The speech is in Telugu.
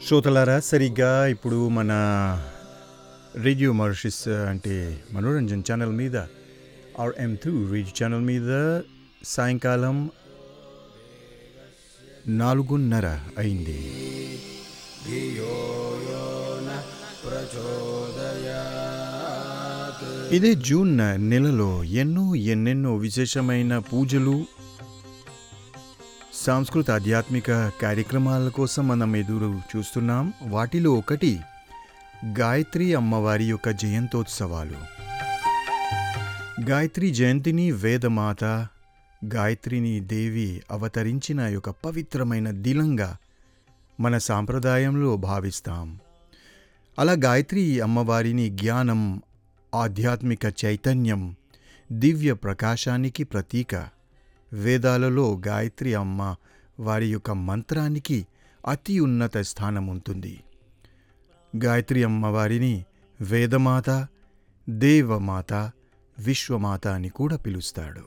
శ్రోతలారా సరిగ్గా ఇప్పుడు మన రేడియో మారిషస్ అంటే మనోరంజన్ ఛానల్ మీద ఆర్ఎం టూ రేడియో ఛానల్ మీద సాయంకాలం నాలుగున్నర అయింది ఇదే జూన్ నెలలో ఎన్నో ఎన్నెన్నో విశేషమైన పూజలు సాంస్కృత ఆధ్యాత్మిక కార్యక్రమాల కోసం మనం ఎదురు చూస్తున్నాం వాటిలో ఒకటి గాయత్రి అమ్మవారి యొక్క జయంతోత్సవాలు గాయత్రి జయంతిని వేదమాత గాయత్రిని దేవి అవతరించిన యొక్క పవిత్రమైన దిలంగా మన సాంప్రదాయంలో భావిస్తాం అలా గాయత్రి అమ్మవారిని జ్ఞానం ఆధ్యాత్మిక చైతన్యం దివ్య ప్రకాశానికి ప్రతీక వేదాలలో గాయత్రి అమ్మ వారి యొక్క మంత్రానికి అతి ఉన్నత స్థానం ఉంటుంది గాయత్రి అమ్మవారిని వేదమాత దేవమాత విశ్వమాత అని కూడా పిలుస్తాడు